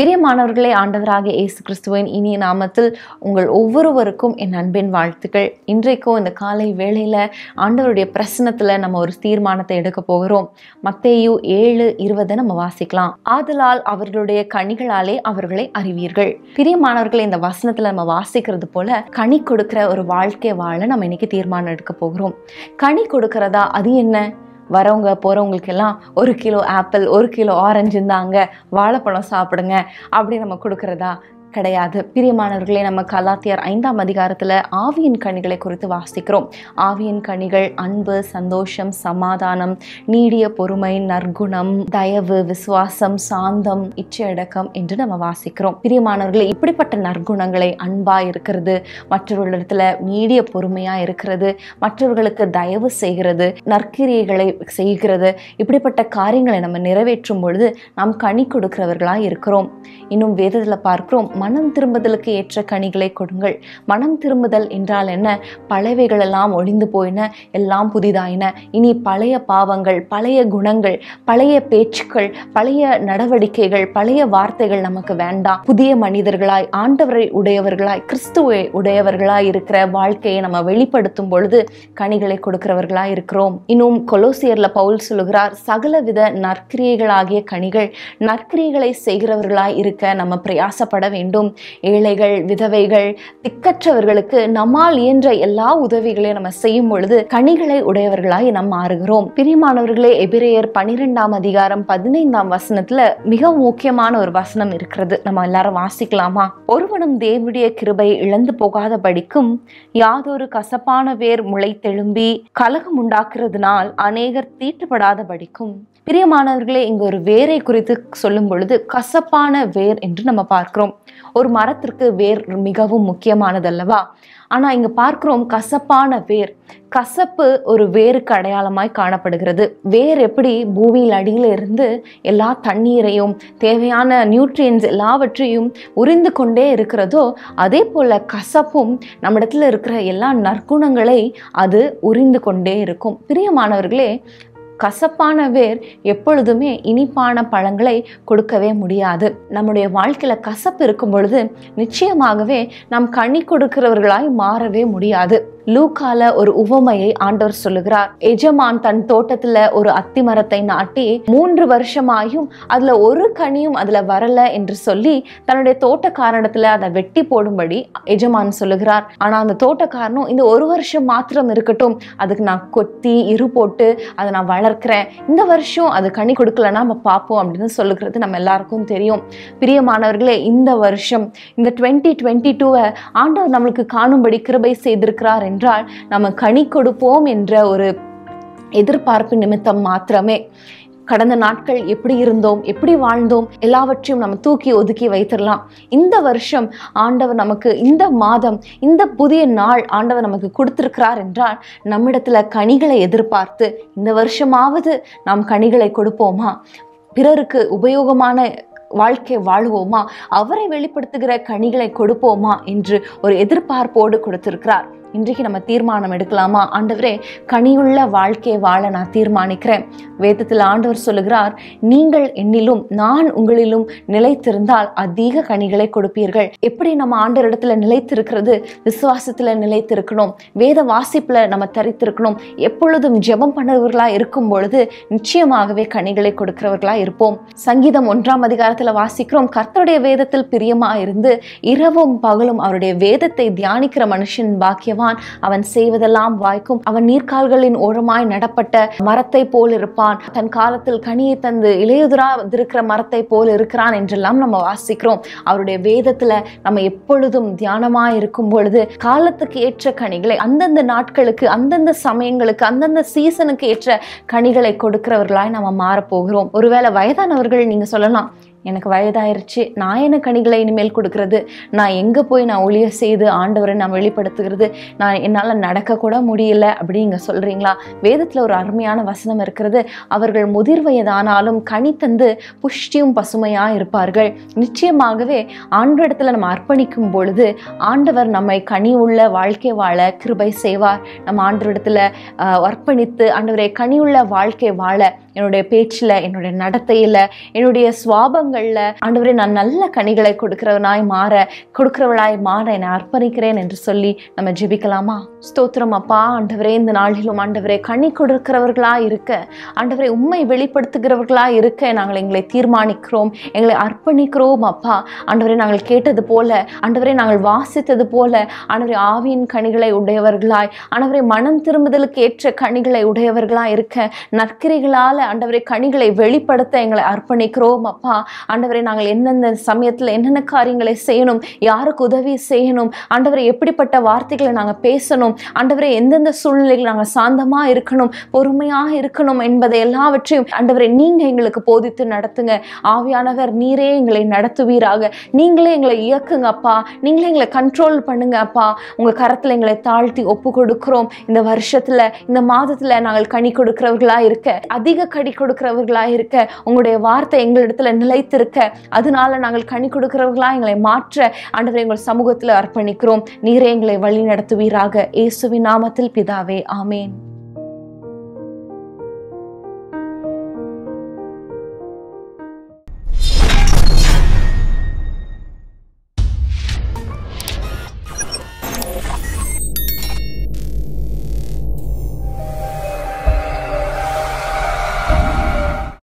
பிரியமானவர்களே ஆண்டவராகிய இயேசு கிறிஸ்துவின் இனிய நாமத்தில் உங்கள் ஒவ்வொருவருக்கும் என் அன்பின் வாழ்த்துக்கள் இன்றைக்கும் இந்த காலை வேளையில் ஆண்டவருடைய பிரசனத்தில் நம்ம ஒரு தீர்மானத்தை எடுக்க போகிறோம் மத்தேயு ஏழு இருபதை நம்ம வாசிக்கலாம் ஆதலால் அவர்களுடைய கனிகளாலே அவர்களை அறிவீர்கள் பிரியமானவர்களே இந்த வசனத்தில் நம்ம வாசிக்கிறது போல கனி கொடுக்கிற ஒரு வாழ்க்கை வாழ நம்ம இன்னைக்கு தீர்மானம் எடுக்க போகிறோம் கனி கொடுக்கிறதா அது என்ன வரவங்க போகிறவங்களுக்கு எல்லாம் ஒரு கிலோ ஆப்பிள் ஒரு கிலோ ஆரஞ்சு இருந்தாங்க வாழைப்பழம் சாப்பிடுங்க அப்படி நம்ம கொடுக்கறதா கிடையாது பிரியமானவர்களே நம்ம கலாத்தியர் ஐந்தாம் அதிகாரத்தில் ஆவியின் கனிகளை குறித்து வாசிக்கிறோம் ஆவியின் கனிகள் அன்பு சந்தோஷம் சமாதானம் நீடிய பொறுமை நற்குணம் தயவு விசுவாசம் சாந்தம் இச்சையடக்கம் என்று நம்ம வாசிக்கிறோம் பிரியமானவர்களே இப்படிப்பட்ட நற்குணங்களை அன்பா இருக்கிறது மற்றவர்களிடத்துல நீடிய பொறுமையா இருக்கிறது மற்றவர்களுக்கு தயவு செய்கிறது நற்கிரியைகளை செய்கிறது இப்படிப்பட்ட காரியங்களை நம்ம நிறைவேற்றும் பொழுது நாம் கனி கொடுக்கிறவர்களா இருக்கிறோம் இன்னும் வேதத்தில் பார்க்கிறோம் மனம் திரும்புதலுக்கு ஏற்ற கனிகளை கொடுங்கள் மனம் திரும்புதல் என்றால் என்ன பழையவைகளெல்லாம் ஒளிந்து போயின எல்லாம் புதிதாயின இனி பழைய பாவங்கள் பழைய குணங்கள் பழைய பேச்சுக்கள் பழைய நடவடிக்கைகள் பழைய வார்த்தைகள் நமக்கு வேண்டாம் புதிய மனிதர்களாய் ஆண்டவரை உடையவர்களாய் கிறிஸ்துவை உடையவர்களாய் இருக்கிற வாழ்க்கையை நம்ம வெளிப்படுத்தும் பொழுது கனிகளை கொடுக்கிறவர்களாய் இருக்கிறோம் இன்னும் கொலோசியர்ல பவுல் சொல்லுகிறார் சகலவித நற்கிரியைகளாகிய கனிகள் நற்கிரியைகளை செய்கிறவர்களாய் இருக்க நம்ம பிரயாசப்பட வேண்டும் ஏழைகள் விதவைகள் திக்கற்றவர்களுக்கு நம்மால் இயன்ற எல்லா உதவிகளையும் நம்ம செய்யும் பொழுது கனிகளை உடையவர்களாய் நாம் மாறுகிறோம் பிரியமானவர்களே எபிரேயர் பனிரெண்டாம் அதிகாரம் பதினைந்தாம் வசனத்துல மிக முக்கியமான ஒரு வசனம் இருக்கிறது நம்ம எல்லாரும் வாசிக்கலாமா ஒருவனும் தேவனுடைய கிருபை இழந்து போகாத படிக்கும் யாதொரு கசப்பான வேர் முளைத்தெழும்பி கலகம் உண்டாக்குறதுனால் அநேகர் தீட்டுப்படாத படிக்கும் பிரியமானவர்களே இங்க ஒரு வேரை குறித்து சொல்லும் பொழுது கசப்பான வேர் என்று நம்ம பார்க்கிறோம் ஒரு மரத்திற்கு வேர் மிகவும் முக்கியமானது அல்லவா ஆனா இங்க பார்க்கிறோம் கசப்பான வேர் கசப்பு ஒரு வேருக்கு அடையாளமாய் காணப்படுகிறது வேர் எப்படி பூமியில் அடியில் இருந்து எல்லா தண்ணீரையும் தேவையான நியூட்ரியன்ஸ் எல்லாவற்றையும் உறிந்து கொண்டே இருக்கிறதோ அதே போல கசப்பும் நம்மிடத்துல இருக்கிற எல்லா நற்குணங்களை அது உறிந்து கொண்டே இருக்கும் பிரியமானவர்களே கசப்பான வேர் எப்பொழுதுமே இனிப்பான பழங்களை கொடுக்கவே முடியாது நம்முடைய வாழ்க்கையில கசப்பு இருக்கும் பொழுது நிச்சயமாகவே நாம் கனி கொடுக்கிறவர்களாய் மாறவே முடியாது லூக்கால ஒரு உவமையை ஆண்டவர் சொல்லுகிறார் எஜமான் தன் தோட்டத்துல ஒரு அத்தி மரத்தை நாட்டி மூன்று வருஷமாயும் அதுல ஒரு கனியும் அதுல வரல என்று சொல்லி தன்னுடைய தோட்டக்காரனத்துல அதை வெட்டி போடும்படி எஜமான் சொல்லுகிறார் ஆனா அந்த தோட்டக்காரனும் இந்த ஒரு வருஷம் மாத்திரம் இருக்கட்டும் அதுக்கு நான் கொத்தி இரு போட்டு அதை நான் வளர்க்கிறேன் இந்த வருஷம் அது கனி கொடுக்கலன்னா நம்ம பார்ப்போம் அப்படின்னு சொல்லுகிறது நம்ம எல்லாருக்கும் தெரியும் பிரியமானவர்களே இந்த வருஷம் இந்த டுவெண்ட்டி டுவெண்ட்டி டூவை ஆண்டவர் நம்மளுக்கு காணும்படி கிருபை செய்திருக்கிறார் என்றால் நம்ம கனி கொடுப்போம் என்ற ஒரு எதிர்பார்ப்பு நிமித்தம் மாத்திரமே கடந்த நாட்கள் எப்படி இருந்தோம் எப்படி வாழ்ந்தோம் எல்லாவற்றையும் நம்ம தூக்கி ஒதுக்கி வைத்திடலாம் இந்த வருஷம் ஆண்டவர் நமக்கு இந்த மாதம் இந்த புதிய நாள் ஆண்டவர் நமக்கு கொடுத்திருக்கிறார் என்றால் நம்மிடத்துல கனிகளை எதிர்பார்த்து இந்த வருஷமாவது நாம் கனிகளை கொடுப்போமா பிறருக்கு உபயோகமான வாழ்க்கை வாழுவோமா அவரை வெளிப்படுத்துகிற கனிகளை கொடுப்போமா என்று ஒரு எதிர்பார்ப்போடு கொடுத்திருக்கிறார் இன்றைக்கு நம்ம தீர்மானம் எடுக்கலாமா ஆண்டவரே கனியுள்ள வாழ்க்கையை வாழ நான் தீர்மானிக்கிறேன் வேதத்தில் ஆண்டவர் சொல்லுகிறார் நீங்கள் என்னிலும் நான் உங்களிலும் நிலைத்திருந்தால் அதிக கனிகளை கொடுப்பீர்கள் எப்படி நம்ம ஆண்டவரிடத்துல நிலைத்திருக்கிறது விசுவாசத்துல நிலைத்திருக்கணும் வேத வாசிப்புல நம்ம தரித்திருக்கணும் எப்பொழுதும் ஜெபம் பண்ணுறவர்களா இருக்கும் பொழுது நிச்சயமாகவே கனிகளை கொடுக்கிறவர்களா இருப்போம் சங்கீதம் ஒன்றாம் அதிகாரத்துல வாசிக்கிறோம் கர்த்தருடைய வேதத்தில் பிரியமா இருந்து இரவும் பகலும் அவருடைய வேதத்தை தியானிக்கிற மனுஷன் பாக்கியவான் அவன் செய்வதெல்லாம் வாய்க்கும் அவன் நீர்க்கால்களின் ஓரமாய் நடப்பட்ட மரத்தை போல் இருப்பான் தன் காலத்தில் கனியை தந்து இளையுதிரா இருக்கிற மரத்தை போல் இருக்கிறான் என்றெல்லாம் நம்ம வாசிக்கிறோம் அவருடைய வேதத்துல நம்ம எப்பொழுதும் தியானமாய் இருக்கும் பொழுது காலத்துக்கு ஏற்ற கனிகளை அந்தந்த நாட்களுக்கு அந்தந்த சமயங்களுக்கு அந்தந்த சீசனுக்கு ஏற்ற கனிகளை கொடுக்கிறவர்களாய் நம்ம மாறப்போகிறோம் ஒருவேளை வயதானவர்கள் நீங்க சொல்லலாம் எனக்கு வயதாயிருச்சு நான் என்ன கனிகளை இனிமேல் கொடுக்கறது நான் எங்கே போய் நான் ஒளிய செய்து ஆண்டவரை நான் வெளிப்படுத்துகிறது நான் என்னால் நடக்கக்கூட முடியல அப்படின்னு நீங்கள் சொல்கிறீங்களா வேதத்தில் ஒரு அருமையான வசனம் இருக்கிறது அவர்கள் முதிர் வயதானாலும் கனி தந்து புஷ்டியும் பசுமையாக இருப்பார்கள் நிச்சயமாகவே ஆண்டவரிடத்தில் நம்ம அர்ப்பணிக்கும் பொழுது ஆண்டவர் நம்மை கனி உள்ள வாழ்க்கை வாழ கிருபை செய்வார் நம்ம ஆண்டவரிடத்தில் ஆஹ், அர்ப்பணித்து ஆண்டவரை கனி உள்ள வாழ்க்கை வாழ என்னுடைய பேச்சில் என்னுடைய நடத்தையில் என்னுடைய சுவாபங்கள் குடும்பங்கள்ல ஆண்டவரே நான் நல்ல கனிகளை கொடுக்கிறவனாய் மாற கொடுக்கிறவளாய் மாற என்னை அர்ப்பணிக்கிறேன் என்று சொல்லி நம்ம ஜெபிக்கலாமா ஸ்தோத்திரம் அப்பா ஆண்டவரே இந்த நாளிலும் ஆண்டவரே கனி கொடுக்கிறவர்களா இருக்க ஆண்டவரே உண்மை வெளிப்படுத்துகிறவர்களா இருக்க நாங்கள் எங்களை தீர்மானிக்கிறோம் எங்களை அர்ப்பணிக்கிறோம் அப்பா ஆண்டவரே நாங்கள் கேட்டது போல ஆண்டவரே நாங்கள் வாசித்தது போல ஆண்டவரே ஆவியின் கனிகளை உடையவர்களாய் ஆண்டவரே மனம் திரும்புதலுக்கு ஏற்ற கனிகளை உடையவர்களாய் இருக்க நற்கிரிகளால ஆண்டவரே கனிகளை வெளிப்படுத்த எங்களை அர்ப்பணிக்கிறோம் அப்பா ஆண்டவரே நாங்கள் எந்தெந்த சமயத்தில் என்னென்ன காரியங்களை செய்யணும் யாருக்கு உதவி செய்யணும் ஆண்டவரை எப்படிப்பட்ட வார்த்தைகளை நாங்கள் பேசணும் ஆண்டவரை எந்தெந்த சூழ்நிலைகள் நாங்கள் சாந்தமாக இருக்கணும் பொறுமையாக இருக்கணும் என்பதை எல்லாவற்றையும் ஆண்டவரை நீங்கள் எங்களுக்கு போதித்து நடத்துங்க ஆவியானவர் நீரே எங்களை நடத்துவீராக நீங்களே எங்களை இயக்குங்க அப்பா நீங்களே எங்களை கண்ட்ரோல் பண்ணுங்க அப்பா உங்கள் கரத்தில் எங்களை தாழ்த்தி ஒப்பு கொடுக்கிறோம் இந்த வருஷத்தில் இந்த மாதத்தில் நாங்கள் கனி கொடுக்கிறவர்களா இருக்க அதிக கனி கொடுக்கிறவர்களா இருக்க உங்களுடைய வார்த்தை எங்களிடத்துல நிலைத்திருக்க அதனால நாங்கள் கனி கொடுக்கிறவர்களா எங்களை மாற்ற ஆண்டவரை எங்கள் சமூகத்தில் அர்ப்பணிக்கிறோம் நீரே எங்களை வழி நடத்துவீராக இயேசுவின் நாமத்தில் பிதாவே ஆமேன்